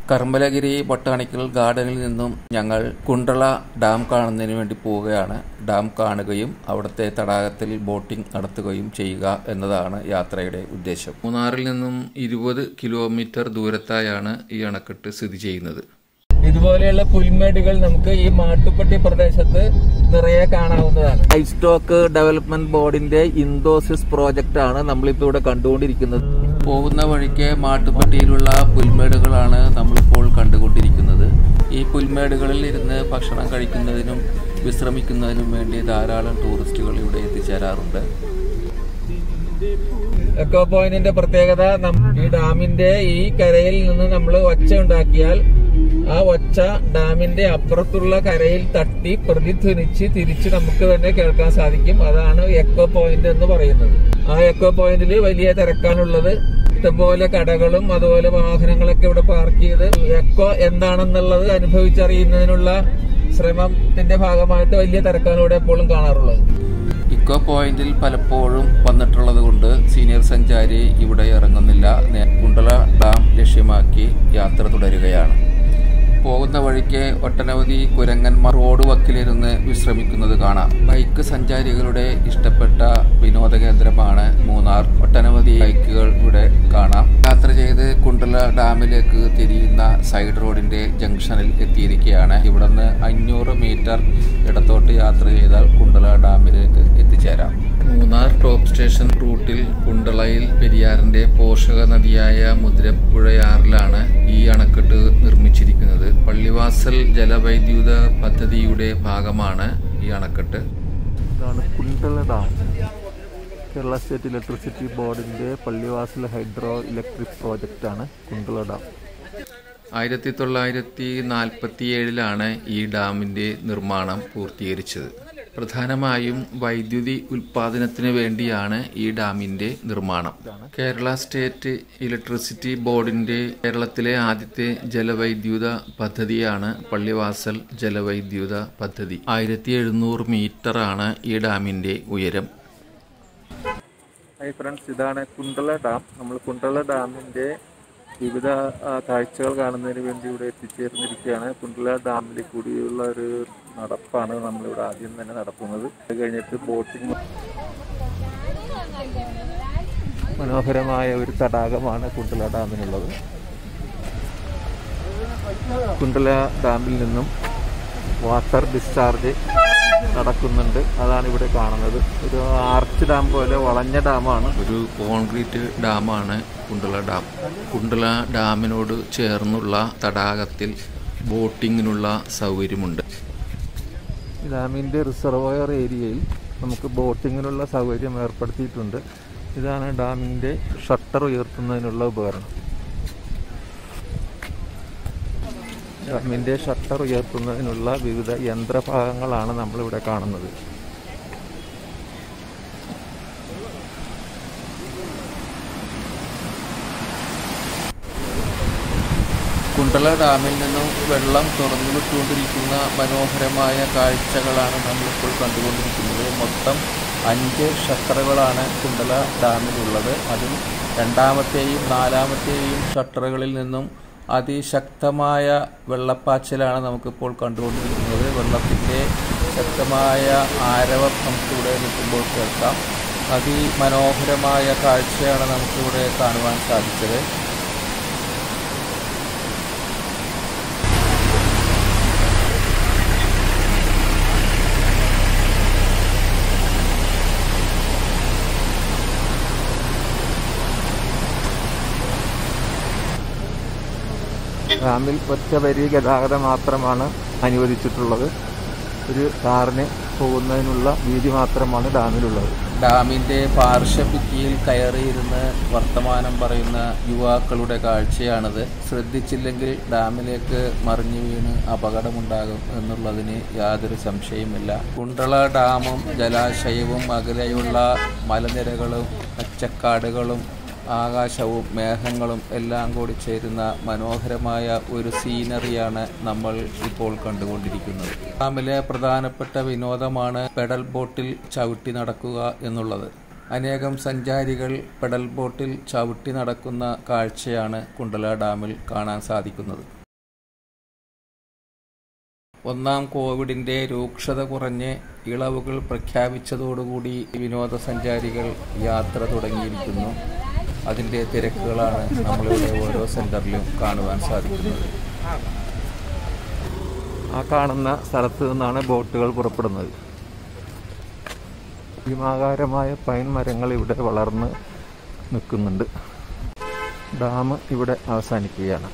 കർമ്മലഗിരി botanical ഗാർഡനിൽ നിന്നും ഞങ്ങൾ കുണ്ടള ഡാം കാണുന്നതിന് വേണ്ടി പോവുകയാണ് ഡാം കാണുകയും അവിടുത്തെ തടാകത്തിൽ ബോട്ടിംഗ് നടത്തുകയും ചെയ്യുക എന്നതാണ് യാത്രയുടെ ഉദ്ദേശം മൂന്നാറിൽ നിന്നും ഇരുപത് കിലോമീറ്റർ ദൂരത്തായാണ് ഈ അണക്കെട്ട് സ്ഥിതി ചെയ്യുന്നത് ഇതുപോലെയുള്ള പുൽമേടുകൾ നമുക്ക് ഈ മാട്ടുപ്പെട്ടി പ്രദേശത്ത് നിറയെ കാണാവുന്നതാണ് ലൈഫ് സ്റ്റോക്ക് ഡെവലപ്മെന്റ് ബോർഡിന്റെ ഇന്തോസിസ് പ്രോജക്റ്റ് ആണ് നമ്മളിപ്പോ ഇവിടെ കണ്ടുകൊണ്ടിരിക്കുന്നത് പോകുന്ന വഴിക്ക് മാട്ടുപ്പെട്ടിയിലുള്ള പുൽമേടുകളാണ് നമ്മളിപ്പോൾ കണ്ടുകൊണ്ടിരിക്കുന്നത് ഈ പുൽമേടുകളിൽ ഇരുന്ന് ഭക്ഷണം കഴിക്കുന്നതിനും വിശ്രമിക്കുന്നതിനും വേണ്ടി ധാരാളം ടൂറിസ്റ്റുകൾ ഇവിടെ എത്തിച്ചേരാറുണ്ട് എക്കോ പോയിന്റിന്റെ പ്രത്യേകത നം- ഈ ഡാമിന്റെ ഈ കരയിൽ നിന്ന് നമ്മൾ ഒച്ച ഉണ്ടാക്കിയാൽ ആ ഒച്ച ഡാമിന്റെ അപ്പുറത്തുള്ള കരയിൽ തട്ടി പ്രതിധ്വനിച്ച് തിരിച്ച് നമുക്ക് തന്നെ കേൾക്കാൻ സാധിക്കും അതാണ് എക്കോ പോയിന്റ് എന്ന് പറയുന്നത് ആ എക്കോ പോയിന്റിൽ വലിയ തിരക്കാണുള്ളത് ഇഷ്ടംപോലെ കടകളും അതുപോലെ വാഹനങ്ങളൊക്കെ ഇവിടെ പാർക്ക് ചെയ്ത് എക്കോ എന്താണെന്നുള്ളത് അനുഭവിച്ചറിയുന്നതിനുള്ള ശ്രമത്തിന്റെ ഭാഗമായിട്ട് വലിയ തിരക്കാണ് ഇവിടെ എപ്പോഴും കാണാറുള്ളത് ഇക്കോ പോയിന്റിൽ പലപ്പോഴും വന്നിട്ടുള്ളത് കൊണ്ട് സീനിയർ സഞ്ചാരി ഇവിടെ ഇറങ്ങുന്നില്ല നേ- കുണ്ടള ഡാം ലക്ഷ്യമാക്കി യാത്ര തുടരുകയാണ് പോകുന്ന വഴിക്ക് ഒട്ടനവധി കുരങ്ങന്മാർ റോഡ് വക്കിലിരുന്ന് വിശ്രമിക്കുന്നത് കാണാം ബൈക്ക് സഞ്ചാരികളുടെ ഇഷ്ടപ്പെട്ട വിനോദ കേന്ദ്രമാണ് മൂന്നാർ ഒട്ടനവധി ബൈക്കുകൾ ഇവിടെ കാണാം യാത്ര ചെയ്ത് കുണ്ടള ഡാമിലേക്ക് തിരിയുന്ന സൈഡ് റോഡിന്റെ ജംഗ്ഷനിൽ എത്തിയിരിക്കുകയാണ് ഇവിടുന്ന് അഞ്ഞൂറ് മീറ്റർ ഇടത്തോട്ട് യാത്ര ചെയ്താൽ കുണ്ടള ഡാമിലേക്ക് എത്തിച്ചേരാം മൂന്നാർ ടോപ്പ് സ്റ്റേഷൻ റൂട്ടിൽ കുണ്ടളയിൽ പെരിയാറിന്റെ പോഷക നദിയായ മുതിരപ്പുഴയാറിലാണ് ഈ അണക്കെട്ട് നിർമ്മിച്ചിരിക്കുന്നത് പള്ളിവാസൽ ജലവൈദ്യുത പദ്ധതിയുടെ ഭാഗമാണ് ഈ അണക്കെട്ട് ഇതാണ് Kundala dam Kerala state electricity ബോർഡിൻ്റെ പള്ളിവാസൽ ഹൈഡ്രോ ഇലക്ട്രിക് പ്രോജക്റ്റാണ് കുണ്ടള ഡാം ആയിരത്തി തൊള്ളായിരത്തി നാൽപ്പത്തി ഏഴിലാണ് ഈ ഡാമിന്റെ നിർമ്മാണം പൂർത്തീകരിച്ചത് പ്രധാനമായും വൈദ്യുതി ഉൽപാദനത്തിന് വേണ്ടിയാണ് ഈ ഡാമിന്റെ നിർമ്മാണം കേരള സ്റ്റേറ്റ് ഇലക്ട്രിസിറ്റി ബോർഡിന്റെ കേരളത്തിലെ ആദ്യത്തെ ജലവൈദ്യുത പദ്ധതിയാണ് പള്ളിവാസൽ ജലവൈദ്യുത പദ്ധതി ആയിരത്തി എഴുന്നൂറ് മീറ്ററാണ് ഈ ഡാമിന്റെ ഉയരം ഹായ് ഫ്രണ്ട്സ് ഇതാണ് കുണ്ടള ഡാം നമ്മൾ കുണ്ടള ഡാമിൻ്റെ വിവിധ ആ, കാഴ്ചകൾ കാണുന്നതിന് വേണ്ടി ഇവിടെ എത്തിച്ചേർന്നിരിക്കുകയാണ് കുണ്ടള ഡാമിൽ കൂടിയുള്ള ഒരു നടപ്പാണ് നമ്മളിവിടെ ആദ്യം തന്നെ നടത്തുന്നത് അത് കഴിഞ്ഞിട്ട് ബോട്ടിംഗ് മനോഹരമായ ഒരു തടാകമാണ് കുണ്ടള ഡാമിനുള്ളത് കുണ്ടള ഡാമിൽ നിന്നും വാട്ടർ ഡിസ്ചാർജ് നടക്കുന്നുണ്ട് അതാണ് ഇവിടെ കാണുന്നത് ഒരു ആർച്ച് ഡാം പോലെ വളഞ്ഞ ഡാമാണ് ഒരു കോൺക്രീറ്റ് ഡാമാണ് കുണ്ടള ഡാം കുണ്ടള ഡാമിനോട് ചേർന്നുള്ള തടാകത്തിൽ ബോട്ടിങ്ങിനുള്ള സൗകര്യമുണ്ട് ഈ ഡാമിൻ്റെ റിസർവോയർ ഏരിയയിൽ നമുക്ക് ബോട്ടിങ്ങിനുള്ള സൗകര്യം ഏർപ്പെടുത്തിയിട്ടുണ്ട് ഇതാണ് ഡാമിൻ്റെ ഷട്ടർ ഉയർത്തുന്നതിനുള്ള ഉപകരണം ഡാമിൻ്റെ ഷട്ടർ ഉയർത്തുന്നതിനുള്ള വിവിധ യന്ത്രഭാഗങ്ങളാണ് നമ്മളിവിടെ കാണുന്നത് കുണ്ടള ഡാമിൽ നിന്നും വെള്ളം തുറന്നു വിട്ടുകൊണ്ടിരിക്കുന്ന മനോഹരമായ കാഴ്ചകളാണ് നമ്മളിപ്പോൾ കണ്ടുകൊണ്ടിരിക്കുന്നത് മൊത്തം അഞ്ച് ഷട്ടറുകളാണ് കുണ്ടള ഡാമിലുള്ളത് അതിൽ രണ്ടാമത്തെയും നാലാമത്തെയും ഷട്ടറുകളിൽ നിന്നും അതിശക്തമായ വെള്ളപ്പാച്ചിലാണ് നമുക്കിപ്പോൾ കണ്ടുകൊണ്ടിരിക്കുന്നത് വെള്ളത്തിൻ്റെ ശക്തമായ ആരവം നമുക്കിവിടെ നിൽക്കുമ്പോൾ കേൾക്കാം അതിമനോഹരമായ കാഴ്ചയാണ് നമുക്കിവിടെ കാണുവാൻ സാധിച്ചത് ഡാമിൽ ഒറ്റ വരി ഗതാഗതം മാത്രമാണ് അനുവദിച്ചിട്ടുള്ളത് ഒരു കാറിന് പോകുന്നതിനുള്ള വീതി മാത്രമാണ് ഡാമിലുള്ളത് ഡാമിന്റെ പാർശ്വഭിത്തിയിൽ കയറിയിരുന്ന് വർത്തമാനം പറയുന്ന യുവാക്കളുടെ കാഴ്ചയാണിത് ശ്രദ്ധിച്ചില്ലെങ്കിൽ ഡാമിലേക്ക് മറിഞ്ഞു വീണ് അപകടമുണ്ടാകും എന്നുള്ളതിന് യാതൊരു സംശയമില്ല കുണ്ടള ഡാമും ജലാശയവും അകലെയുള്ള മലനിരകളും പച്ചക്കാടുകളും ആകാശവും മേഘങ്ങളും എല്ലാം കൂടി ചേരുന്ന മനോഹരമായ ഒരു സീനറിയാണ് നമ്മൾ ഇപ്പോൾ കണ്ടുകൊണ്ടിരിക്കുന്നത് ഡാമിലെ പ്രധാനപ്പെട്ട വിനോദമാണ് പെഡൽ ബോട്ടിൽ ചവിട്ടി നടക്കുക എന്നുള്ളത് അനേകം സഞ്ചാരികൾ പെഡൽ ബോട്ടിൽ ചവിട്ടി നടക്കുന്ന കാഴ്ചയാണ് കുണ്ടല ഡാമിൽ കാണാൻ സാധിക്കുന്നത് ഒന്നാം കോവിഡിന്റെ രൂക്ഷത കുറഞ്ഞ് ഇളവുകൾ പ്രഖ്യാപിച്ചതോടുകൂടി വിനോദസഞ്ചാരികൾ യാത്ര തുടങ്ങിയിരിക്കുന്നു അതിന്റെ തിരക്കുകളാണ് നമ്മളിവിടെ ഓരോ സെന്ററിലും കാണുവാൻ സാധിക്കുന്നത് ആ കാണുന്ന സ്ഥലത്ത് നിന്നാണ് ബോട്ടുകൾ പുറപ്പെടുന്നത് ഭീമാകാരമായ പൈൻ മരങ്ങൾ ഇവിടെ വളർന്ന് നിൽക്കുന്നുണ്ട് ഡാം ഇവിടെ അവസാനിക്കുകയാണ്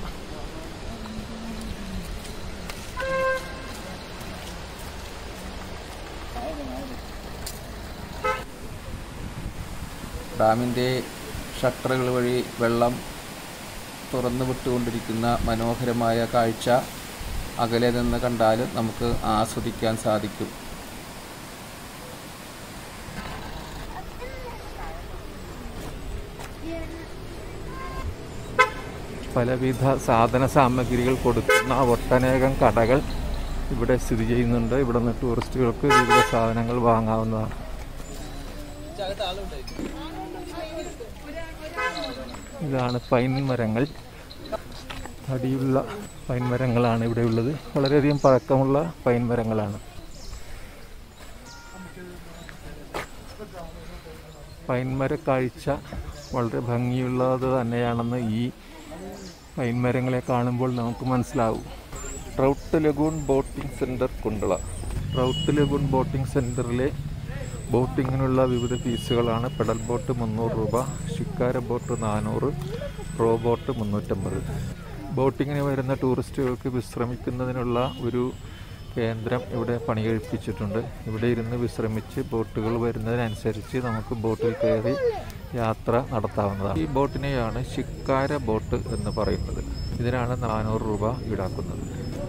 ഡാമിന്റെ ഷട്ടറുകൾ വഴി വെള്ളം തുറന്നു വിട്ടുകൊണ്ടിരിക്കുന്ന മനോഹരമായ കാഴ്ച അകലെ നിന്ന് കണ്ടാൽ നമുക്ക് ആസ്വദിക്കാൻ സാധിക്കും പലവിധ സാധന സാമഗ്രികൾ കൊടുക്കുന്ന ഒട്ടനേകം കടകൾ ഇവിടെ സ്ഥിതി ചെയ്യുന്നുണ്ട് ഇവിടെ നിന്ന് ടൂറിസ്റ്റുകൾക്ക് വിവിധ സാധനങ്ങൾ വാങ്ങാവുന്നതാണ് ഇതാണ് പൈൻ മരങ്ങൾ തടിയുള്ള പൈൻ മരങ്ങളാണ് ഇവിടെ ഉള്ളത് വളരെയധികം പഴക്കമുള്ള പൈൻ മരങ്ങളാണ് പൈൻമര കാഴ്ച വളരെ ഭംഗിയുള്ളത് തന്നെയാണെന്ന് ഈ പൈൻമരങ്ങളെ കാണുമ്പോൾ നമുക്ക് മനസ്സിലാവും trout lagoon boating centre Kundala trout lagoon boating സെൻറ്ററിലെ ബോട്ടിങ്ങിനുള്ള വിവിധ ഫീസുകളാണ് പെഡൽ ബോട്ട് മുന്നൂറ് രൂപ ഷിക്കാര ബോട്ട് നാനൂറ് റോ ബോട്ട് മുന്നൂറ്റമ്പത് ബോട്ടിങ്ങിന് വരുന്ന ടൂറിസ്റ്റുകൾക്ക് വിശ്രമിക്കുന്നതിനുള്ള ഒരു കേന്ദ്രം ഇവിടെ പണികഴിപ്പിച്ചിട്ടുണ്ട് ഇവിടെ ഇരുന്ന് വിശ്രമിച്ച് ബോട്ടുകൾ വരുന്നതിനനുസരിച്ച് നമുക്ക് ബോട്ടിൽ കയറി യാത്ര നടത്താവുന്നതാണ് ഈ ബോട്ടിനെയാണ് ശിക്കാര ബോട്ട് എന്ന് പറയുന്നത് ഇതിനാണ് നാനൂറ് രൂപ ഈടാക്കുന്നത്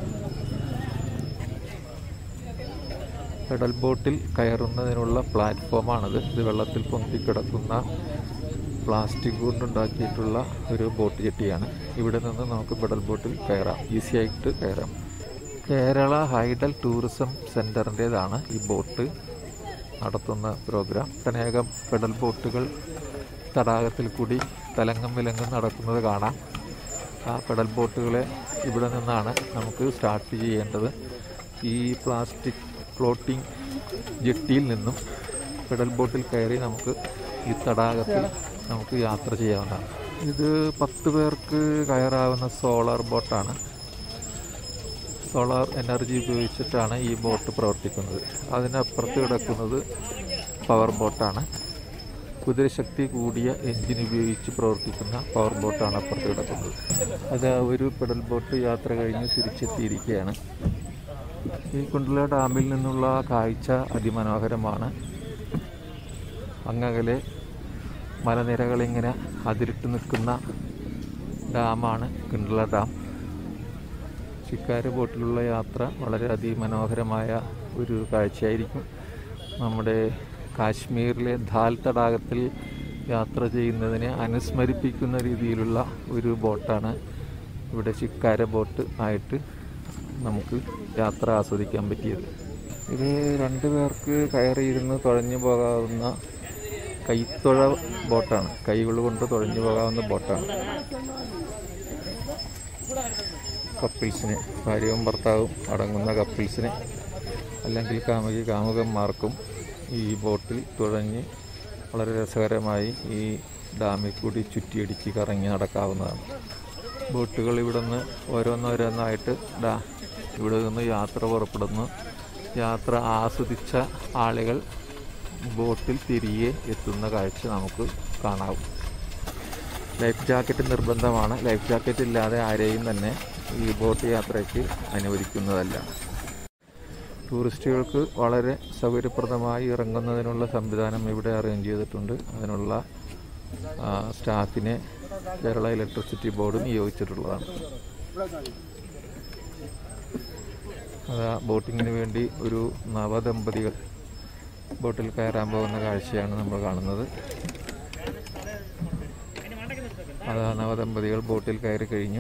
പെഡൽ ബോട്ടിൽ കയറുന്നതിനുള്ള പ്ലാറ്റ്ഫോമാണിത് ഇത് വെള്ളത്തിൽ പൊന്തിക്കിടക്കുന്ന പ്ലാസ്റ്റിക് കൊണ്ടുണ്ടാക്കിയിട്ടുള്ള ഒരു ബോട്ട് ജെട്ടിയാണ് ഇവിടെ നിന്ന് നമുക്ക് പെഡൽ ബോട്ടിൽ കയറാം ഈസി ആയിട്ട് കയറാം കേരള ഹൈഡൽ ടൂറിസം സെൻറ്ററിൻ്റേതാണ് ഈ ബോട്ട് നടത്തുന്ന പ്രോഗ്രാം ഒട്ടനേകം പെഡൽ ബോട്ടുകൾ തടാകത്തിൽ കൂടി തലങ്ങും വിലങ്ങും നടക്കുന്നത് കാണാം ആ പെഡൽ ബോട്ടുകളെ ഇവിടെ നിന്നാണ് നമുക്ക് സ്റ്റാർട്ട് ചെയ്യേണ്ടത് ഈ പ്ലാസ്റ്റിക് ഫ്ലോട്ടിംഗ് ജെട്ടിയിൽ നിന്നും പെഡൽ ബോട്ടിൽ കയറി നമുക്ക് ഈ തടാകത്തിൽ നമുക്ക് യാത്ര ചെയ്യാവുന്നതാണ് ഇത് പത്ത് പേർക്ക് കയറാവുന്ന സോളാർ ബോട്ടാണ് സോളാർ എനർജി ഉപയോഗിച്ചിട്ടാണ് ഈ ബോട്ട് പ്രവർത്തിക്കുന്നത് അതിനപ്പുറത്ത് കിടക്കുന്നത് പവർ ബോട്ടാണ് കുതിരശക്തി കൂടിയ എഞ്ചിൻ ഉപയോഗിച്ച് പ്രവർത്തിക്കുന്ന പവർ ബോട്ടാണ് അപ്പുറത്ത് കിടക്കുന്നത് അത് ഒരു പെഡൽ ബോട്ട് യാത്ര കഴിഞ്ഞ് തിരിച്ചെത്തിയിരിക്കുകയാണ് ഈ കുണ്ടല ഡാമിൽ നിന്നുള്ള കാഴ്ച അതിമനോഹരമാണ് അങ്ങകലെ മലനിരകളിങ്ങനെ അതിരിട്ട് നിൽക്കുന്ന ഡാമാണ് കുണ്ടല ഡാം ശിക്കാര ബോട്ടിലുള്ള യാത്ര വളരെ അതിമനോഹരമായ ഒരു കാഴ്ചയായിരിക്കും നമ്മുടെ കാശ്മീരിലെ ധാൽ തടാകത്തിൽ യാത്ര ചെയ്യുന്നതിനെ അനുസ്മരിപ്പിക്കുന്ന രീതിയിലുള്ള ഒരു ബോട്ടാണ് ഇവിടെ ശിക്കാര ബോട്ട് ആയിട്ട് നമുക്ക് യാത്ര ആസ്വദിക്കാൻ പറ്റിയത് ഇത് രണ്ടു പേർക്ക് കയറിയിരുന്ന് തുഴഞ്ഞു പോകാവുന്ന കൈത്തുഴ ബോട്ടാണ് കൈകൾ കൊണ്ട് തുഴഞ്ഞു പോകാവുന്ന ബോട്ടാണ് കപ്പിൾസിന് ഭാര്യയും ഭർത്താവും അടങ്ങുന്ന കപ്പിൾസിന് അല്ലെങ്കിൽ കാമുകി കാമുകന്മാർക്കും ഈ ബോട്ടിൽ തുഴഞ്ഞ് വളരെ രസകരമായി ഈ ഡാമിൽ കൂടി ചുറ്റിയടിച്ച് കറങ്ങി നടക്കാവുന്നതാണ് ബോട്ടുകൾ ഇവിടെ നിന്ന് ഓരോന്നോരോന്നായിട്ട് ഡാ ഇവിടെ നിന്ന് യാത്ര പുറപ്പെടുന്നു യാത്ര ആസ്വദിച്ച ആളുകൾ ബോട്ടിൽ തിരികെ എത്തുന്ന കാഴ്ച നമുക്ക് കാണാവും ലൈഫ് ജാക്കറ്റ് നിർബന്ധമാണ് ലൈഫ് ജാക്കറ്റ് ഇല്ലാതെ ആരെയും തന്നെ ഈ ബോട്ട് യാത്രയ്ക്ക് അനുവദിക്കുന്നതല്ല ടൂറിസ്റ്റുകൾക്ക് വളരെ സൗകര്യപ്രദമായി ഇറങ്ങുന്നതിനുള്ള സംവിധാനം ഇവിടെ അറേഞ്ച് ചെയ്തിട്ടുണ്ട് അതിനുള്ള ആ, സ്റ്റാഫിനെ കേരള ഇലക്ട്രിസിറ്റി ബോർഡ് നിയോഗിച്ചിട്ടുള്ളതാണ് അത് ബോട്ടിങ്ങിന് വേണ്ടി ഒരു നവദമ്പതികൾ ബോട്ടിൽ കയറാൻ പോകുന്ന കാഴ്ചയാണ് നമ്മൾ കാണുന്നത് അത് ആ നവദമ്പതികൾ ബോട്ടിൽ കയറി കഴിഞ്ഞു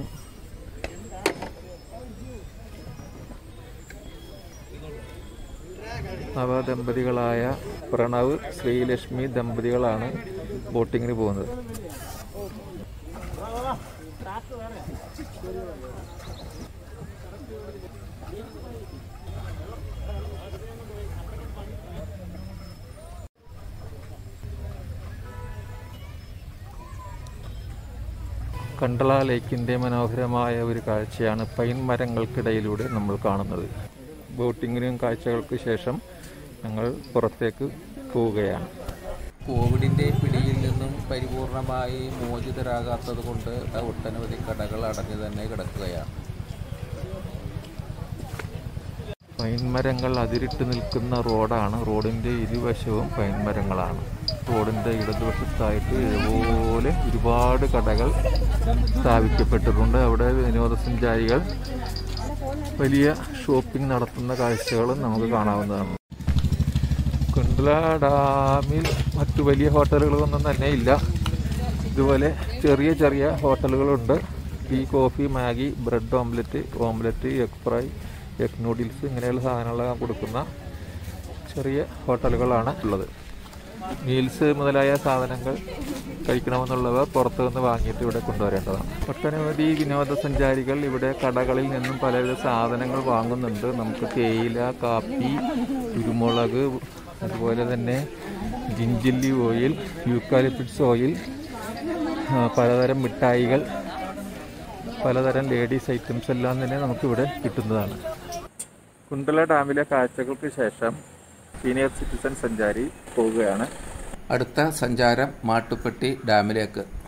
നവദമ്പതികളായ പ്രണവ് ശ്രീലക്ഷ്മി ദമ്പതികളാണ് ബോട്ടിങ്ങിന് പോകുന്നത് കണ്ടള ലേക്കിൻ്റെ മനോഹരമായ ഒരു കാഴ്ചയാണ് പൈൻ മരങ്ങൾക്കിടയിലൂടെ നമ്മൾ കാണുന്നത് ബോട്ടിങ്ങിനും കാഴ്ചകൾക്ക് ശേഷം ഞങ്ങൾ പുറത്തേക്ക് പോവുകയാണ് കോവിഡിന്റെ പിടിയിൽ നിന്നും പരിപൂർണമായി മോചിതരാകാത്തത് കൊണ്ട് ഒട്ടനവധി കടകൾ അടഞ്ഞു തന്നെ കിടക്കുകയാണ് പൈൻ മരങ്ങൾ അതിരിട്ട് നിൽക്കുന്ന റോഡാണ് റോഡിൻ്റെ ഇരുവശവും പൈൻ മരങ്ങളാണ് റോഡിൻ്റെ ഇടതുവശത്തായിട്ട് ഇതുപോലെ ഒരുപാട് കടകൾ സ്ഥാപിക്കപ്പെട്ടിട്ടുണ്ട് അവിടെ വിനോദസഞ്ചാരികൾ വലിയ ഷോപ്പിംഗ് നടത്തുന്ന കാഴ്ചകളും നമുക്ക് കാണാവുന്നതാണ് കുണ്ടല ഡാമിൽ മറ്റു വലിയ ഹോട്ടലുകളൊന്നും തന്നെ ഇല്ല ഇതുപോലെ ചെറിയ ചെറിയ ഹോട്ടലുകളുണ്ട് tea coffee Maggi bread omelette omelette egg fry egg noodles ഇങ്ങനെയുള്ള സാധനങ്ങളെല്ലാം കൊടുക്കുന്ന ചെറിയ ഹോട്ടലുകളാണ് ഉള്ളത് മീൽസ് മുതലായ സാധനങ്ങൾ കഴിക്കണമെന്നുള്ളവർ പുറത്തു നിന്ന് വാങ്ങിയിട്ട് ഇവിടെ കൊണ്ടുവരേണ്ടതാണ് ഒട്ടനവധി വിനോദസഞ്ചാരികൾ ഇവിടെ കടകളിൽ നിന്നും പലവിധ സാധനങ്ങൾ വാങ്ങുന്നുണ്ട് നമുക്ക് തേയില കാപ്പി കുരുമുളക് അതുപോലെ തന്നെ ജിഞ്ചില്ലി ഓയിൽ യൂക്കാലിപ്പിഡ്സ് ഓയിൽ ആ, പലതരം മിഠായികൾ പലതരം ലേഡീസ് ഐറ്റംസ് എല്ലാം തന്നെ നമുക്കിവിടെ കിട്ടുന്നതാണ് കുണ്ടല ഡാമിലെ കാഴ്ചകൾക്ക് ശേഷം സീനിയർ സിറ്റിസൺ സഞ്ചാരി പോവുകയാണ് അടുത്ത സഞ്ചാരം മാട്ടുപ്പെട്ടി ഡാമിലേക്ക്